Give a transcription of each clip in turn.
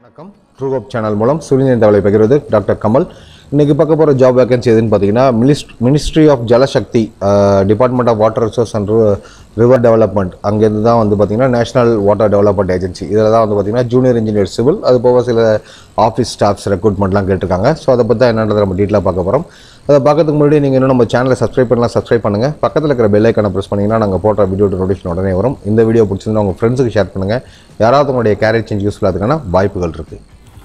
வணக்கம் true hope channel மூலம் சூரியன் தவளை பகிர்வது டாக்டர் கமல் இன்னைக்கு பார்க்க போகிற ஜாப் வேகன்சி எதுன்னு பார்த்தீங்கன்னா மினிஸ்ட் ministry of Jalshakti department of water resource and river development அங்கேருந்து தான் வந்து பார்த்தீங்கன்னா நேஷனல் வாட்டர் டெவலப்மெண்ட் ஏஜென்சி இதில் தான் வந்து பார்த்தீங்கன்னா ஜூனியர் இன்ஜினியர் சிவில் அது போக சில ஆஃபீஸ் ஸ்டாஃப்ஸ் ரெக்ரூட்மெண்ட்லாம் கேட்டிருக்காங்க ஸோ அதை பற்றி தான் என்னன்றதை நம்ம டீட்டெயிலாக பார்க்க போகிறோம் அதை பார்க்கறதுக்கு முன்னாடி நீங்கள் இன்னும் நம்ம சேனலை சப்ஸ்கிரைப் பண்ணலாம் சப்ஸ்கிரைப் பண்ணுங்கள் பக்கத்தில் இருக்கிற பெல் ஐக்கானை ப்ரெஸ் பண்ணிங்கன்னா நாங்கள் போடுற வீடியோ நோட்டிஃபிகேஷன் உடனே வரும் இந்த வீடியோ பிடிச்சிருந்தா உங்கள் ஃப்ரெண்ட்ஸுக்கு ஷேர் பண்ணுங்கள் யாராவது உங்களுடைய கேரியர் சேஞ்ச் யூஸ்ஃபுல்லாக இருக்குன்னா வாய்ப்புகள் இருக்குது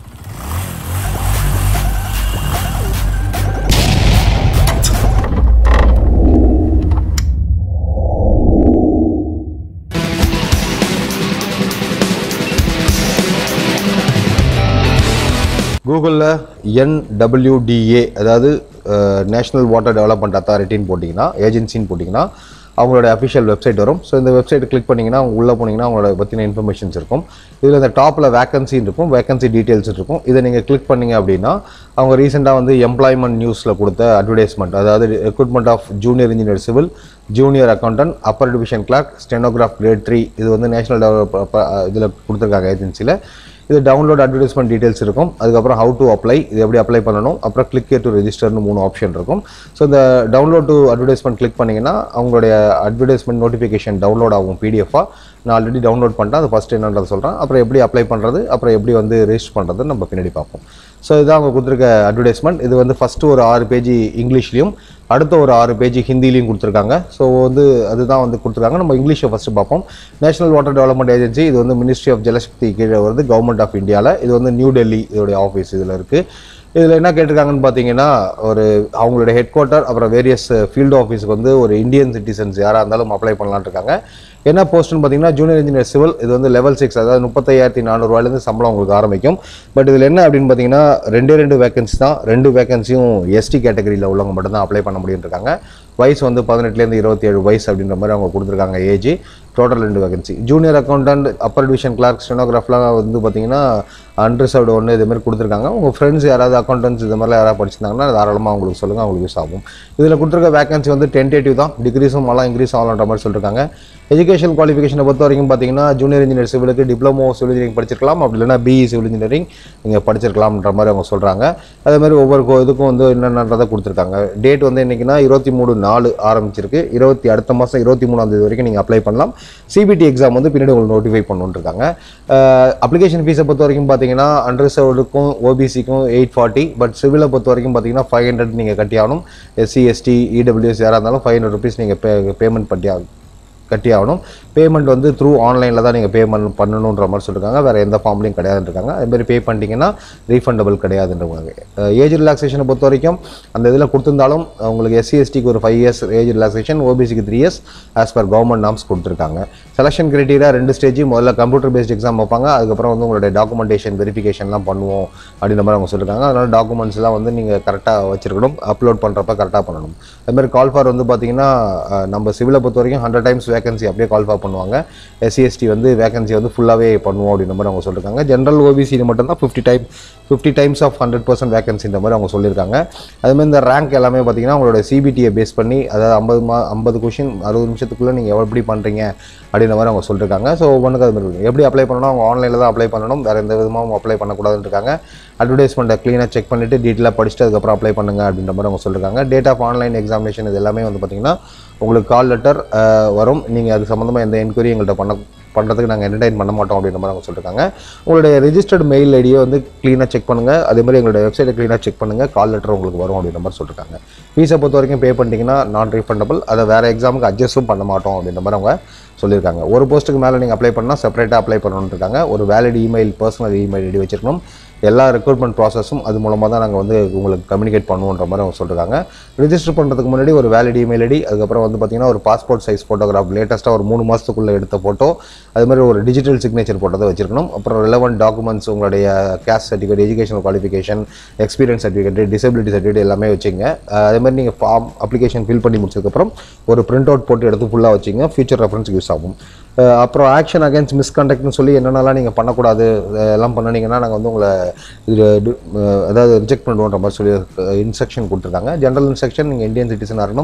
கூகுளில் என்டபிள்யூடிஏ அதாவது நேஷ்னல் வாட்டர் டெவலப்மெண்ட் அத்தாரிட்டின்னு போட்டிங்கன்னா ஏஜென்சின்னு போட்டிங்கன்னா அவங்களோட அஃபிஷியல் வெப்சைட் வரும் ஸோ இந்த வெப்சைட் கிளிக் பண்ணிங்கன்னா அவங்க உள்ளே போனீங்கன்னா அவங்களோட பற்றின இன்ஃபர்மேஷன்ஸ் இருக்கும் இதில் இந்த டாப்பில் வேகன்சின்னு இருக்கும் வேகன்சி டீட்டெயில்ஸ் இருக்கும் இதை நீங்கள் கிளிக் பண்ணீங்க அப்படின்னா அவங்க ரீசெண்டாக வந்து எம்ப்ளாய்மெண்ட் நியூஸில் கொடுத்த அட்வர்டைஸ்மெண்ட் அதாவது recruitment of junior engineer civil junior accountant upper division clerk stenograph grade three இது வந்து நேஷனல் டெவலப் இதில் கொடுத்துருக்காங்க ஏஜென்சியில் இது டவுன்லோட் அட்வர்டைஸ்மெண்ட் டீடைல்ஸ் இருக்கும் அதுக்கப்புறம் ஹவு டு அப்ளை இது எப்படி அப்ளை பண்ணணும் அப்புறம் கிளிக் டு ரெஜிஸ்டர்னு மூணு ஆப்ஷன் இருக்கும் ஸோ இந்த டவுன்லோட் டு அட்வர்டைஸ்மெண்ட் கிளிக் பண்ணிங்கன்னா அவங்களுடைய அட்வர்டைஸ்மெண்ட் நோட்டிஃபிகேஷன் டவுன்லோட் ஆகும் பிடிஎஃபாக நான் ஆல்ரெடி டவுன்லோட் பண்ணிட்டேன் அது ஃபஸ்ட் என்னன்றது சொல்கிறேன் அப்புறம் எப்படி அப்ளை பண்ணுறது அப்புறம் எப்படி வந்து ரெஜிஸ்டர் பண்ணுறது நம்ம பின்னாடி பார்ப்போம் ஸோ இதுதான் அவங்க கொடுத்துருக்க அட்வர்டைஸ்மெண்ட் இது வந்து ஃபஸ்ட்டு ஒரு ஆறு பேஜ் இங்கிலீஷ்லையும் அடுத்த ஒரு ஆறு பேஜ் ஹிந்திலையும் கொடுத்துருக்காங்க ஸோ வந்து அதுதான் வந்து கொடுத்துருக்காங்க நம்ம இங்கிலீஷை ஃபஸ்ட்டு பார்ப்போம் நேஷனல் வாட்டர் டெவலப்மெண்ட் ஏஜென்சி இது வந்து மினிஸ்ட்ரி ஆஃப் ஜலசக்தி கீழே வருது கவர்மெண்ட் ஆஃப் இந்தியாவில் இது வந்து நியூ டெல்லி இதோடைய ஆஃபீஸ் இதில் இருக்குது இதில் என்ன கேட்டிருக்காங்கன்னு பார்த்தீங்கன்னா ஒரு அவங்களுடைய ஹெட் குவார்ட்டர் அப்புறம் வேரியஸ் ஃபீல்டு ஆஃபீஸுக்கு வந்து ஒரு இந்தியன் சிட்டிசன்ஸ் யாராக இருந்தாலும் அப்ளை பண்ணலான்னு இருக்காங்க என்ன போஸ்ட்னு பார்த்தீங்கன்னா ஜூனியர் இன்ஜினியர் சிவில் இது வந்து லெவல் சிக்ஸ் அதாவது முப்பத்தையாயிரத்தி நானூறுவாயிலேருந்து சம்பளம் உங்களுக்கு ஆரம்பிக்கும் பட் இதில் என்ன அப்படின்னு பார்த்தீங்கன்னா ரெண்டே ரெண்டு வேகன்சி தான் ரெண்டு வேகன்சியும் எஸ்டி கேட்டகரியில் உள்ளவங்க மட்டும்தான் அப்ளை பண்ண முடியும் இருக்காங்க வயசு வந்து பதினெட்டுலேருந்து இருபத்தி ஏழு வயசு அப்படின்ற மாதிரி அவங்க கொடுத்துருக்காங்க ஏஜ் டோட்டல் ரெண்டு vacancy junior accountant upper division clerk ஸ்டெனோகிராஃப்லாம் வந்து பார்த்தீங்கன்னா அன்ரிசர்வ்டு ஒன்று இது மாதிரி கொடுத்துருக்காங்க உங்கள் ஃப்ரெண்ட்ஸ் யாராவது அக்கௌண்டன்ஸ் இது மாதிரிலாம் யாராவது படிச்சிருந்தாங்கன்னா தாராளமாக அவங்களுக்கு சொல்லுங்கள் அவங்களுக்கு யூஸ் ஆகும் இதில் கொடுத்துருக்க வேகன்சி வந்து டென்டேட்டிவ் தான் டிகிரிஸும் எல்லாம் இன்க்ரீஸ் ஆகலான்ற மாதிரி சொல்லியிருக்காங்க எஜுகேஷன் குவாலிஃபிகேஷனை பொறுத்த வரைக்கும் பார்த்தீங்கன்னா ஜூனியர் இன்ஜினியர் சிவிலுக்கு டிப்ளமோ சிவில் இன்ஜினியரிங் படிச்சிருக்கலாம் அப்படி இல்லைனா பிஇ சிவில் இன்ஜினியரிங் நீங்கள் படிச்சிருக்கலாம்ன்ற மாதிரி அவங்க சொல்கிறாங்க அதே மாதிரி ஒவ்வொரு கோ- இதுக்கும் வந்து என்னென்னதை கொடுத்துருக்காங்க டேட் வந்து என்னைக்குன்னா இருபத்தி மூணு நாலு ஆரம்பிச்சிருக்கு இருபத்தி அடுத்த மாதம் இருபத்தி மூணாம் தேதி வரைக்கும் நீங்கள் அப்ளை பண்ணலாம் சிபிடி எக்ஸாம் வந்து பின்னாடி உங்களுக்கு நோட்டிஃபை பண்ணுன்னு இருக்காங்க அப்ளிகேஷன் ஃபீஸை பொறுத்த வரைக்கும் பார்த்தீங்கன்னா அன்ரிசர்வ்டுக்கும் ஓபிசிக்கும் எயிட் ஃபார்ட்டி பட் சிவிலை பொறுத்த வரைக்கும் பார்த்தீங்கன்னா ஃபைவ் ஹண்ட்ரட் நீங்கள் கட்டியாகணும் எஸ்சி எஸ்டி இடபிள்யூஎஸ் யாராக இருந்தாலும் ஃபைவ் ஹண்ட்ரட் ருபீஸ் நீங்கள் பே பேமெண்ட் பண்ணி ஆகணும் கட்டி ஆகணும் பேமெண்ட் வந்து த்ரூ ஆன்லைனில் தான் நீங்கள் பேமெண்ட் பண்ணணுன்ற மாதிரி சொல்லியிருக்காங்க வேறு எந்த ஃபார்ம்லையும் கிடையாதுன்னு இருக்காங்க அதேமாதிரி பே பண்ணிட்டீங்கன்னா ரீஃபண்டபிள் கிடையாதுன்றவங்க ஏஜ் ரிலாக்ஸேஷனை பொறுத்த வரைக்கும் அந்த இதில் கொடுத்துருந்தாலும் உங்களுக்கு எஸ்சி எஸ்டிக்கு ஒரு ஃபைவ் இயர்ஸ் ஏஜ் ரிலாக்ஸேஷன் ஓபிசிக்கு three years as per government norms கொடுத்துருக்காங்க செலெக்ஷன் கிரைட்டீரியா ரெண்டு ஸ்டேஜ் முதல்ல கம்ப்யூட்டர் பேஸ்ட் எக்ஸாம் வைப்பாங்க அதுக்கப்புறம் வந்து உங்களுடைய டாக்குமெண்டேஷன் வெரிஃபிகேஷன்லாம் பண்ணுவோம் அப்படின்ற மாதிரி அவங்க சொல்லியிருக்காங்க அதனால் டாக்குமெண்ட்ஸ்லாம் வந்து நீங்கள் கரெக்டாக வச்சிருக்கணும் அப்லோட் பண்ணுறப்ப கரெக்டாக பண்ணணும் அதுமாதிரி கால் ஃபார் வந்து பார்த்தீங்கன்னா அஹ், நம்ம சிவிலை பொறுத்த வரைக்கும் ஹண்ட்ரட் டைம்ஸ் வேகன்சி அப்படியே கால் ஃபார் பண்ணுவாங்க எஸ்சிஎஸ்டி வந்து வேகன்சி வந்து ஃபுல்லாகவே பண்ணுவோம் அப்படின்ற மாதிரி அவங்க சொல்லியிருக்காங்க ஜென்ரல் ஓபிசி மட்டும் தான் fifty time fifty times of hundred percent வேகன்சின்ற மாதிரி அவங்க சொல்லியிருக்காங்க அதுமாதிரி இந்த ரேங்க் எல்லாமே பார்த்தீங்கன்னா உங்களோட சிபிடியை பேஸ் பண்ணி அதாவது ஐம்பது மா ஐம்பது கொஷின் அறுபது நிமிஷத்துக்குள்ளே நீங்கள் எப்படி பண்ணுறீங்க அப்படின்ற மாதிரி அவங்க சொல்லியிருக்காங்க ஸோ ஒவ்வொன்றுக்கு அது மாதிரி இருக்கு. எப்படி அப்ளை பண்ணணும் அவங்க ஆன்லைனில் தான் அப்ளை பண்ணணும் வேறு எந்த விதமாகவும் அப்ளை பண்ணக்கூடாதுன்னு இருக்காங்க அட்வர்டைஸ்மெண்ட்டை க்ளீனாக செக் பண்ணிவிட்டு டீட்டெயிலாக படிச்சுட்டு அதுக்கப்புறம் அப்ளை பண்ணுங்க அப்படின்ற மாதிரி அவங்க சொல்லியிருக்காங்க டேட் ஆஃப் ஆன்லைன் எக்ஸாமினேஷன் இது எல்லாமே வந்து பார்த்தீங்கன்னா உங்களுக்கு கால் லெட்டர் வரும் நீங்கள் அது சம்மந்தமாக எந்த என்கொயரி எங்கள்கிட்ட பண்ண பண்ணுறதுக்கு நாங்கள் என்டர்டைன் பண்ண மாட்டோம் அப்படின்ற மாதிரி அவங்க சொல்லியிருக்காங்க உங்களுடைய ரெஜிஸ்டர்ட் மெயில் ஐடியை வந்து க்ளீனாக செக் பண்ணுங்கள் அதே மாதிரி எங்களுடைய வெப்சைட்டை க்ளீனாக செக் பண்ணுங்கள் கால் லெட்டர் உங்களுக்கு வரும் அப்படின்ற மாதிரி சொல்லியிருக்காங்க ஃபீஸை பொறுத்த வரைக்கும் பே பண்ணிட்டீங்கன்னா நான் ரீஃபண்டபிள் அதை வேறு எக்ஸாமுக்கு அட்ஜஸ்ட்டும் பண்ண மாட்டோம் அப்படின்ற மாதிரி அவங்க சொல்லியிருக்காங்க ஒரு போஸ்ட்டுக்கு மேலே நீங்கள் அப்ளை பண்ணால் செப்பரேட்டாக அப்ளை பண்ணணும்னு இருக்காங்க ஒரு valid email personal email ID வச்சிருக்கணும் எல்லா ரெக்ரூட்மெண்ட் ப்ராசஸும் அது மூலமாக தான் நாங்கள் வந்து உங்களுக்கு கம்யூனிகேட் பண்ணுவோன்ற மாதிரி அவங்க சொல்லியிருக்காங்க ரிஜிஸ்டர் பண்ணுறதுக்கு முன்னாடி ஒரு வேலிட் இமெயில் ஐடி அதுக்கப்புறம் வந்து பார்த்தீங்கன்னா ஒரு பாஸ்போர்ட் சைஸ் ஃபோட்டோகிராஃப் லேட்டஸ்ட்டாக ஒரு மூணு மாதத்துக்குள்ளே எடுத்த ஃபோட்டோ அது மாதிரி ஒரு டிஜிட்டல் சிக்னேச்சர் போட்டதை வச்சிருக்கணும் அப்புறம் ரிலவெண்ட் டாக்குமெண்ட்ஸ் உங்களுடைய caste certificate educational qualification experience certificate disability certificate எல்லாமே வச்சுங்க அஹ் அதே மாதிரி நீங்கள் ஃபார்ம் அப்ளிகேஷன் ஃபில் பண்ணி முடிச்சதுக்கப்புறம் ஒரு பிரிண்ட் அவுட் போட்டு எடுத்து ஃபுல்லாக வச்சிங்க ஃபியூச்சர் ரெஃபரன்ஸ்க்கு யூஸ் ஆகும் அஹ் அப்புறம் ஆக்ஷன் அகேன்ஸ்ட் மிஸ்கண்டக்ட்னு சொல்லி என்னென்னலாம் நீங்கள் பண்ணக்கூடாது அஹ் எல்லாம் பண்ணினீங்கன்னா நாங்கள் வந்து உங்களை இது டு- அஹ் அதாவது ரிஜெக்ட் பண்ணுவோன்ற மாதிரி சொல்லி இன்ஸ்ட்ரக்ஷன் கொடுத்துருக்காங்க ஜென்ரல் இன்ஸ்ட்ரக்ஷன் நீங்கள் இந்தியன் சிட்டிசனாக இருக்கணும்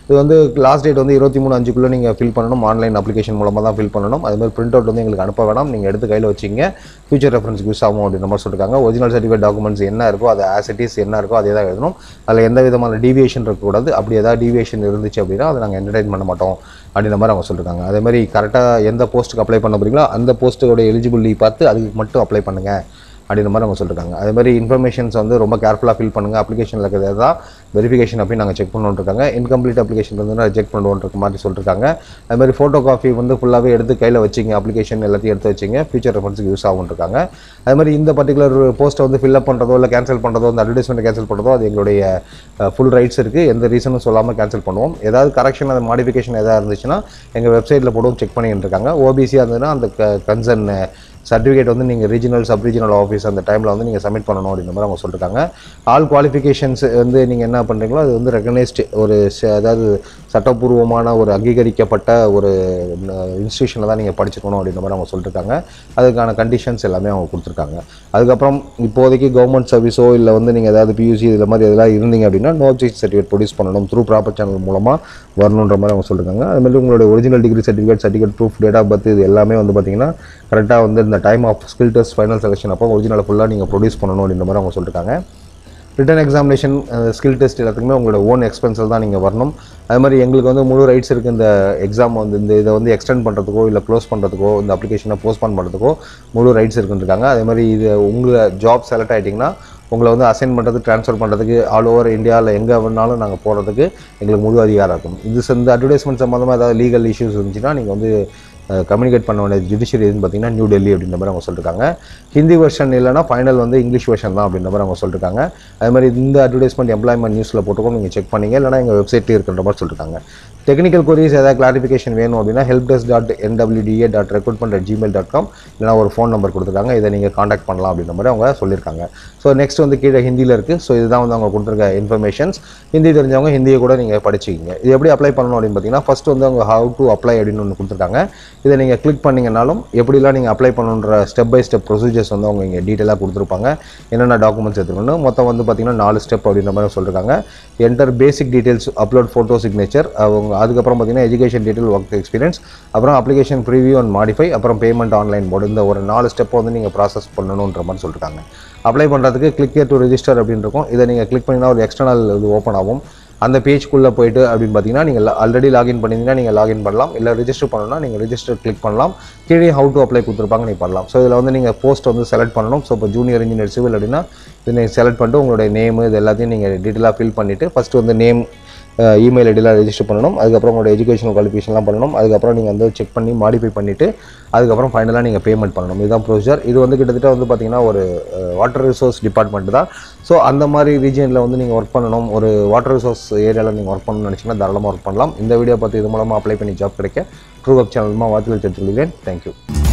இது வந்து லாஸ்ட் டேட் வந்து இருபத்தி மூணு அஞ்சுக்குள்ளே நீங்கள் ஃபில் பண்ணணும் ஆன்லைன் அப்ளிகேஷன் மூலமாக தான் ஃபில் பண்ணணும் அது மாதிரி பிரிண்ட் அவுட் வந்து எங்களுக்கு அனுப்ப வேணாம் நீங்கள் எடுத்து கையில் வச்சிங்க ஃபியூச்சர் ரெஃபரன்ஸ்க்கு யூஸ் ஆகும் அப்படின்ற மாதிரி சொல்லிருக்காங்க ஒரிஜினல் சர்டிஃபிகேட் டாக்குமெண்ட்ஸ் என்ன இருக்கோ அது ஆஸ் இட் இஸ் என்ன இருக்கோ அதே தான் எழுதணும் அதில் எந்த விதமான டீவியேஷன் இருக்கக்கூடாது அப்படி ஏதாவது டீவியேஷன் இருந்துச்சு அப்படின்னா அதை நாங்கள் என்டர்டைன் பண்ண மாட்டோம் அப்படின்ற மாதிரி அவங்க சொல்லிருக்காங்க அதே மாதிரி கரெக்டாக எந்த போஸ்ட்டுக்கு அப்ளை பண்ண போறீங்களோ அந்த போஸ்ட்டோட எலிஜிபிலிட்டி பார்த்து அதுக்கு மட்டும் அப்ளை பண்ணுங்கள் அப்படின்ற மாதிரி அவங்க சொல்லிருக்காங்க அதே மாதிரி இன்ஃபர்மேஷன்ஸ் வந்து ரொம்ப கேர்ஃபுல்லாக ஃபில் பண்ணுங்கள் அப்ளிகேஷனில் இருக்கிறது தான் வெரிஃபிகேஷன் அப்படி நாங்கள் செக் பண்ணணும்னு இருக்காங்க இன்கம்ப்ளீட் அப்ளிகேஷன் வந்து ரிஜெக்ட் பண்ணுவோன்ற மாதிரி சொல்லிருக்காங்க அது மாதிரி ஃபோட்டோ காப்பி வந்து ஃபுல்லாகவே எடுத்து கையில் வச்சிங்க அப்ளிகேஷன் எல்லாத்தையும் எடுத்து வச்சிங்க ஃபியூச்சர் ரெஃபரன்ஸுக்கு யூஸ் ஆகும் இருக்காங்க அது மாதிரி இந்த பர்டிகுலர் போஸ்ட்டை வந்து ஃபில்அப் பண்ணுறதோ இல்லை கேன்சல் பண்ணுறதோ அந்த அட்வர்டைஸ்மெண்ட் கேன்சல் பண்ணுறதோ அது எங்களுடைய ஃபுல் ரைட்ஸ் இருக்குது எந்த ரீசனும் சொல்லாமல் கேன்சல் பண்ணுவோம் ஏதாவது கரெக்ஷன் அந்த மாடிஃபிகேஷன் எதாவது இருந்துச்சுன்னா எங்கள் வெப்சைட்டில் போடுவோம் செக் பண்ணிட்டு இருக்காங்க ஓபிசியாக இருந்ததுன்னா அந்த கன்சர்ன் சர்டிஃபிகேட் வந்து நீங்கள் ரீஜனல் சப் ரீஜனல் ஆஃபீஸ் அந்த டைமில் வந்து நீங்கள் சப்மிட் பண்ணணும் அப்படின்ற மாதிரி அவங்க சொல்லியிருக்காங்க ஆல் குவாலிஃபிகேஷன்ஸ் வந்து நீங்கள் என்ன பண்ணுறீங்களோ அது வந்து ரெகனைஸ்டு ஒரு ச- அதாவது சட்டப்பூர்வமான ஒரு அங்கீகரிக்கப்பட்ட ஒரு இன்ஸ்டியூஷனில் தான் நீங்கள் படிச்சுக்கணும் அப்படின்ற மாதிரி அவங்க சொல்லியிருக்காங்க அதுக்கான கண்டிஷன்ஸ் எல்லாமே அவங்க கொடுத்துருக்காங்க அதுக்கப்புறம் இப்போதைக்கு கவர்மெண்ட் சர்வீஸோ இல்லை வந்து நீங்கள் ஏதாவது பியூசி இதில் மாதிரி எதெல்லாம் இருந்தீங்க அப்படின்னா நோ அப்ஜெக்ட் சர்டிஃபிகேட் ப்ரொடியூஸ் பண்ணணும் த்ரூ ப்ராப்பர் சேனல் மூலமாக வரணுன்ற மாதிரி அவங்க சொல்லியிருக்காங்க அது மாதிரி உங்களுடைய original degree certificate certificate proof date of birth இது எல்லாமே வந்து பார்த்தீங்கன்னா கரெக்டாக வந்து இந்த time of skill test final selection அப்போ ஒரிஜினல் ஃபுல்லாக நீங்கள் ப்ரொடியூஸ் பண்ணணும் அப்படின்ற மாதிரி அவங்க சொல்லியிருக்காங்க ரிட்டன் எக்ஸாமினேஷன் ஸ்கில் டெஸ்ட் எல்லாத்துக்குமே உங்களோட ஓன் எக்ஸ்பென்சில் தான் நீங்கள் வரணும் அது மாதிரி எங்களுக்கு வந்து முழு ரைட்ஸ் இருக்குது இந்த எக்ஸாம் வந்து இந்த இதை வந்து எக்ஸ்டெண்ட் பண்ணுறதுக்கோ இல்லை க்ளோஸ் பண்ணுறதுக்கோ இந்த அப்ளிகேஷனை போஸ்ட்பான் பண்ணுறதுக்கோ முழு ரைட்ஸ் இருக்குன்னு இருக்காங்க அதே மாதிரி இது உங்களை ஜாப் செலக்ட் ஆகிட்டிங்கன்னா உங்களை வந்து அசைன் பண்ணுறதுக்கு ட்ரான்ஸ்ஃபர் பண்ணுறதுக்கு ஆல் ஓவர் இந்தியாவில் எங்கே வேணாலும் நாங்கள் போகிறதுக்கு எங்களுக்கு முழு அதிகாரம் இருக்கும் இது இந்த அட்வர்டைஸ்மெண்ட் சம்மந்தமாக ஏதாவது லீகல் இஷ்யூஸ் இருந்துச்சுன்னா நீங்கள் வந்து கம்யூனிகேட் பண்ண வேண்டிய ஜுடிஷியரி எதுன்னு பார்த்தீங்கன்னா நியூ டெல்லி அப்படின்ற மாதிரி அவங்க சொல்லியிருக்காங்க ஹிந்தி வெர்ஷன் இல்லைனா ஃபைனல் வந்து இங்கிலீஷ் வெர்ஷன் தான் அப்படின்ற மாதிரி அவங்க சொல்லியிருக்காங்க அதே மாதிரி இந்த அட்வர்டைஸ்மெண்ட் எம்ப்ளாய்மெண்ட் நியூஸில் போட்டுக்கோ நீங்கள் செக் பண்ணீங்க இல்லைனா எங்கள் வெப்சைட்லேயே இருக்கின்ற மாதிரி சொல்லியிருக்காங்க டெக்னிக்கல் கொரிஸ் ஏதாவது கிளாரிஃபிகேஷன் வேணும் அப்படின்னா help desk dot NWDA dot recruitment at Gmail dot com இல்லைனா ஒரு ஃபோன் நம்பர் கொடுத்துருக்காங்க இதை நீங்கள் காண்டாக்ட் பண்ணலாம் அப்படின்ற மாதிரி அவங்க சொல்லியிருக்காங்க ஸோ நெக்ஸ்ட் வந்து கீழே ஹிந்தியில் இருக்குது ஸோ இதுதான் வந்து அவங்க கொடுத்துருக்க இன்ஃபர்மேஷன்ஸ் ஹிந்தி தெரிஞ்சவங்க ஹிந்தியை கூட நீங்கள் படிச்சுக்கிங்க இது எப்படி அப்ளை பண்ணணும் அப்படின்னு பார்த்தீங்கன்னா ஃபர்ஸ்ட் வந்து அவங்க ஹவு டு அப்ளை அப்படின்னு ஒன்று கொடுத்துருக்காங்க இதை நீங்கள் கிளிக் பண்ணீங்கனாலும் எப்படிலாம் நீங்கள் அப்ளை பண்ணணுன்ற ஸ்டெப் பை ஸ்டெப் ப்ரொசீஜர்ஸ் வந்து அவங்க இங்கே டீட்டெயிலாக கொடுத்துருப்பாங்க என்னென்ன டாக்குமெண்ட்ஸ் எடுத்துக்கணும் மொத்தம் வந்து பார்த்தீங்கன்னா நாலு ஸ்டெப் அப்படின்ற மாதிரி சொல்லியிருக்காங்க enter basic details upload photo signature அவங்க அதுக்கப்புறம் பார்த்தீங்கன்னா எஜுகேஷன் டீட்டெயில் ஒர்க் எக்ஸ்பீரியன்ஸ் அப்புறம் அப்ளிகேஷன் ப்ரிவியூ அண்ட் மாடிஃபை அப்புறம் பேமெண்ட் ஆன்லைன் போர்டு இந்த ஒரு நாலு ஸ்டெப்பை வந்து நீங்கள் ப்ராசஸ் பண்ணணுன்ற மாதிரி சொல்லியிருக்காங்க அப்ளை பண்ணுறதுக்கு கிளிக் டு ரெஜிஸ்டர் அப்படின்னு இருக்கும் இதை நீங்கள் கிளிக் பண்ணிங்கன்னா ஒரு எக்ஸ்டர்னல் இது ஓப்பன் ஆகும் அந்த பேஜ்க்குள்ளே போயிட்டு அப்படின்னு பார்த்தீங்கன்னா நீங்கள் ஆல்ரெடி லாகின் பண்ணிங்கன்னா நீங்கள் லாகின் பண்ணலாம் இல்லை ரெஜிஸ்டர் பண்ணணும்னா நீங்கள் ரெஜிஸ்டர் கிளிக் பண்ணலாம் கீழே ஹவு டு அப்ளை கொடுத்துருப்பாங்க நீங்கள் பண்ணலாம் ஸோ இதில் வந்து நீங்கள் போஸ்ட் வந்து செலக்ட் பண்ணணும் ஸோ இப்போ ஜூனியர் இன்ஜினியர் சிவில் அப்படின்னா இது நீங்கள் செலக்ட் பண்ணிட்டு உங்களுடைய நேமு இது எல்லாத்தையும் நீங்கள் டீட்டெயிலாக ஃபில் பண்ணிவிட்டு ஃபஸ்ட்டு வந்து நேம் இமெயில் ஐடியில் ரெஜிஸ்டர் பண்ணணும் அதுக்கப்புறம் உங்களோட எஜுகேஷனல் குவாலிஃபிகேஷன்லாம் பண்ணணும் அதுக்கப்புறம் நீங்கள் வந்து செக் பண்ணி மாடிஃபை பண்ணிவிட்டு அதுக்கப்புறம் ஃபைனலாக நீங்கள் பேமெண்ட் பண்ணணும் இதுதான் ப்ரொசீஜர் இது வந்து கிட்டத்தட்ட வந்து பார்த்தீங்கன்னா ஒரு வாட்டர் ரிசோர்ஸ் டிபார்ட்மெண்ட் தான் ஸோ அந்த மாதிரி ரீஜனில் வந்து நீங்கள் ஒர்க் பண்ணணும் ஒரு வாட்டர் ரிசோர்ஸ் ஏரியாவில் நீங்கள் ஒர்க் பண்ணணும்னு நினச்சிங்கன்னா தாராளமாக ஒர்க் பண்ணலாம் இந்த வீடியோ பார்த்து இது மூலமாக அப்ளை பண்ணி ஜாப் கிடைக்க ட்ரூ அப் சேனல் மூலமாக வாழ்த்துக்கள் தெரிவித்துக் கொள்கிறேன் தேங்க்யூ